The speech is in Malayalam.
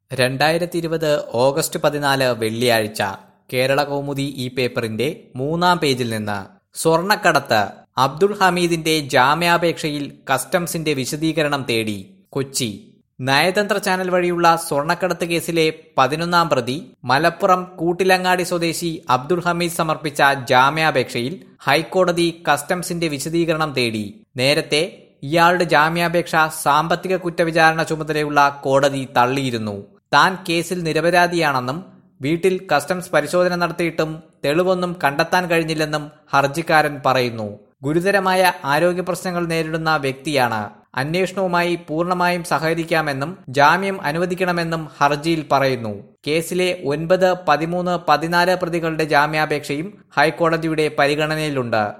രണ്ടായിരത്തി ഇരുപത് ഓഗസ്റ്റ് പതിനാല് വെള്ളിയാഴ്ച കേരള കൗമുദി ഈ പേപ്പറിന്റെ മൂന്നാം പേജിൽ നിന്ന് സ്വർണക്കടത്ത് അബ്ദുൾ ഹമീദിന്റെ ജാമ്യാപേക്ഷയിൽ കസ്റ്റംസിന്റെ വിശദീകരണം തേടി കൊച്ചി നയതന്ത്ര ചാനൽ വഴിയുള്ള സ്വർണക്കടത്ത് കേസിലെ പതിനൊന്നാം പ്രതി മലപ്പുറം കൂട്ടിലങ്ങാടി സ്വദേശി അബ്ദുൾ ഹമീദ് സമർപ്പിച്ച ജാമ്യാപേക്ഷയിൽ ഹൈക്കോടതി കസ്റ്റംസിന്റെ വിശദീകരണം തേടി നേരത്തെ ഇയാളുടെ ജാമ്യാപേക്ഷ സാമ്പത്തിക കുറ്റവിചാരണ ചുമതലയുള്ള കോടതി തള്ളിയിരുന്നു താൻ കേസിൽ നിരപരാധിയാണെന്നും വീട്ടിൽ കസ്റ്റംസ് പരിശോധന നടത്തിയിട്ടും തെളിവൊന്നും കണ്ടെത്താൻ കഴിഞ്ഞില്ലെന്നും ഹർജിക്കാരൻ പറയുന്നു ഗുരുതരമായ ആരോഗ്യ പ്രശ്നങ്ങൾ നേരിടുന്ന വ്യക്തിയാണ് അന്വേഷണവുമായി പൂർണ്ണമായും സഹകരിക്കാമെന്നും ജാമ്യം അനുവദിക്കണമെന്നും ഹർജിയിൽ പറയുന്നു കേസിലെ ഒൻപത് പതിമൂന്ന് പതിനാല് പ്രതികളുടെ ജാമ്യാപേക്ഷയും ഹൈക്കോടതിയുടെ പരിഗണനയിലുണ്ട്